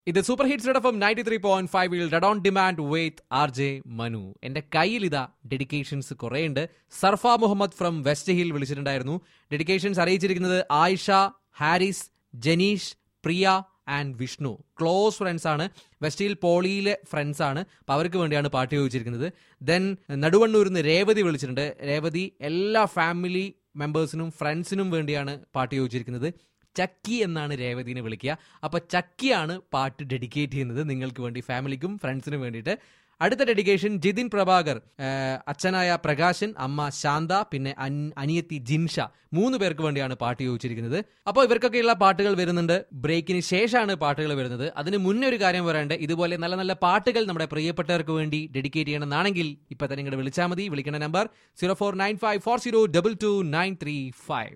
ഇത് super hits F ninety three point ഫൈവിൽ red on demand with R J Manu എന്റെ കയ്യിൽ ഇതാ ഡെഡിക്കേഷൻസ് കുറേ ഉണ്ട് സർഫ മുഹമ്മദ് ഫ്രം വെസ്റ്റ് ഹിൽ വിളിച്ചിട്ടുണ്ടായിരുന്നു ഡെഡിക്കേഷൻസ് അറിയിച്ചിരിക്കുന്നത് Ayisha Haris Janeesh Priya and Vishnu close friends ആണ് വെസ്റ്റ് ഹിൽ പോളിയിലെ ഫ്രണ്ട്സ് ആണ് അപ്പോൾ അവർക്ക് വേണ്ടിയാണ് പാട്ട് ചോദിച്ചിരിക്കുന്നത് ദെൻ നടുവണ്ണൂരിൽ നിന്ന് രേവതി വിളിച്ചിട്ടുണ്ട് രേവതി എല്ലാ ഫാമിലി മെമ്പേഴ്സിനും ഫ്രണ്ട്സിനും വേണ്ടിയാണ് പാട്ട് ചോദിച്ചിരിക്കുന്നത് ചക്കി എന്നാണ് രേവതിനെ വിളിക്കുക അപ്പൊ ചക്കിയാണ് പാട്ട് ഡെഡിക്കേറ്റ് ചെയ്യുന്നത് നിങ്ങൾക്ക് വേണ്ടി ഫാമിലിക്കും ഫ്രണ്ട്സിനും വേണ്ടിയിട്ട് അടുത്ത ഡെഡിക്കേഷൻ ജിതിൻ പ്രഭാകർ ആ, അച്ഛനായ പ്രകാശൻ അമ്മ ശാന്ത പിന്നെ അൻ- അനിയത്തി ജിൻഷ മൂന്ന് പേർക്ക് വേണ്ടിയാണ് പാട്ട് ചോദിച്ചിരിക്കുന്നത് അപ്പോൾ ഇവർക്കൊക്കെയുള്ള പാട്ടുകൾ വരുന്നുണ്ട് ബ്രേക്കിന് ശേഷമാണ് പാട്ടുകൾ വരുന്നത് അതിന് മുന്നേ ഒരു കാര്യം പറയണ്ടേ ഇതുപോലെ നല്ല നല്ല പാട്ടുകൾ നമ്മുടെ പ്രിയപ്പെട്ടവർക്ക് വേണ്ടി ഡെഡിക്കേറ്റ് ചെയ്യണമെന്നാണെങ്കിൽ ഇപ്പൊ തന്നെ ഇങ്ങോട്ട് വിളിച്ചാൽ മതി വിളിക്കേണ്ട number zero four nine five four zero double two nine three five